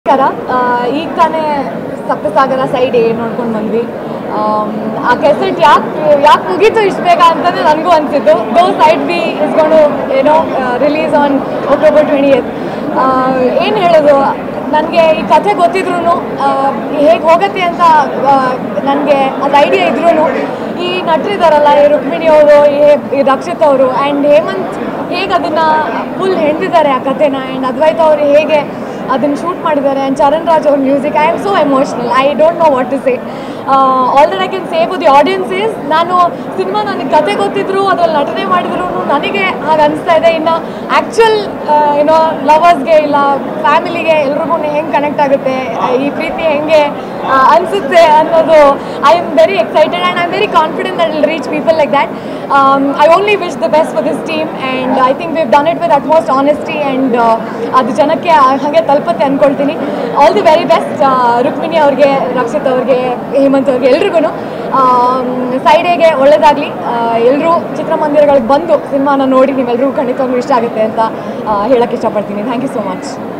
ನಮಸ್ಕಾರ ಆ, ಈಗ ತಾನೇ ಸಪ್ತಸಾಗರ ಸೈಡ್ ಏನು ನೋಡ್ಕೊಂಡು ಬಂದ್ವಿ ಆಮ್, ಆ ಕೆಸೆಟ್ ಯಾಕೆ ಯಾಕೆ ಮುಗೀತು ಇಷ್ಟು ಬೇಗ ಅಂತಲೇ ನನಗೂ ಅನಿಸಿದ್ದು ದೋ ಸೈಡ್ ಬಿ ಇಸ್ಕೊಂಡು ಏನೋ release on October twenty eight ಏನು ಹೇಳೋದು ನನಗೆ ಈ ಕಥೆ ಗೊತ್ತಿದ್ರು ಹೇಗೆ ಹೋಗುತ್ತೆ ಅಂತ ನನಗೆ ಅದು ಐಡಿಯಾ ಇದ್ರೂ ಈ ನಟರಿದಾರಲ್ಲ ಈ ರುಕ್ಮಿಣಿ ಅವರು ಈ ರಕ್ಷಿತ್ ಅವರು ಆ್ಯಂಡ್ ಹೇಮಂತ್ ಹೇಗೆ ಅದನ್ನು ಫುಲ್ ಹೆಣ್ದಿದ್ದಾರೆ ಆ ಕಥೆನ ಆ್ಯಂಡ್ ಅದ್ವೈತ ಅವರು ಹೇಗೆ ಅದನ್ನು ಶೂಟ್ ಮಾಡಿದ್ದಾರೆ ಆ್ಯಂಡ್ ಚರಣ್ ರಾಜ್ ಅವ್ರ music I am so emotional I don't know what to say all that I can say the audience is ನಾನು ಸಿನಿಮಾ ನನಗೆ ಕತೆ ಗೊತ್ತಿದ್ರು ಅದ್ರಲ್ಲಿ ನಟನೆ ಮಾಡಿದ್ರು ನನಗೆ ಹಾಗೆ ಅನಿಸ್ತಾ ಇದೆ ಇನ್ನು ಆ್ಯಕ್ಚುಯಲ್ ಏನೋ ಲವರ್ಸ್ಗೆ ಇಲ್ಲ ಫ್ಯಾಮಿಲಿಗೆ ಎಲ್ರಿಗೂ ಹೆಂಗೆ ಕನೆಕ್ಟ್ ಆಗುತ್ತೆ ಆ, ಈ ಪ್ರೀತಿ ಹೆಂಗೆ ಆ, ಅನ್ಸುತ್ತೆ ಅನ್ನೋದು I am very excited and I am very confident that will reach people like that I only wish the best for this team and I think we've done it with utmost honesty and ಅದು ಜನಕ್ಕೆ ಹಾಗೆ ತಲುಪತ್ತೆ ಅಂದ್ಕೊಳ್ತೀನಿ all the very best Rukmini ಅವ್ರಿಗೆ ರಕ್ಷಿತ್ ಅವ್ರಿಗೆ ಹೇಮಂತ್ ಅವ್ರಿಗೆ ಎಲ್ರಿಗೂ ಸೈಡೇಗೆ ಒಳ್ಳೇದಾಗಲಿ ಎಲ್ಲರೂ ಚಿತ್ರಮಂದಿರಗಳಿಗೆ ಬಂದು ಸಿನಿಮಾನ ನೋಡಿ ನೀವೆಲ್ಲರೂ ಖಂಡಿತವಾಗ್ಲೂ ಇಷ್ಟ ಆಗುತ್ತೆ ಅಂತ ಹೇಳೋಕ್ಕೆ ಇಷ್ಟಪಡ್ತೀನಿ ಥ್ಯಾಂಕ್ ಯು ಸೋ ಮಚ್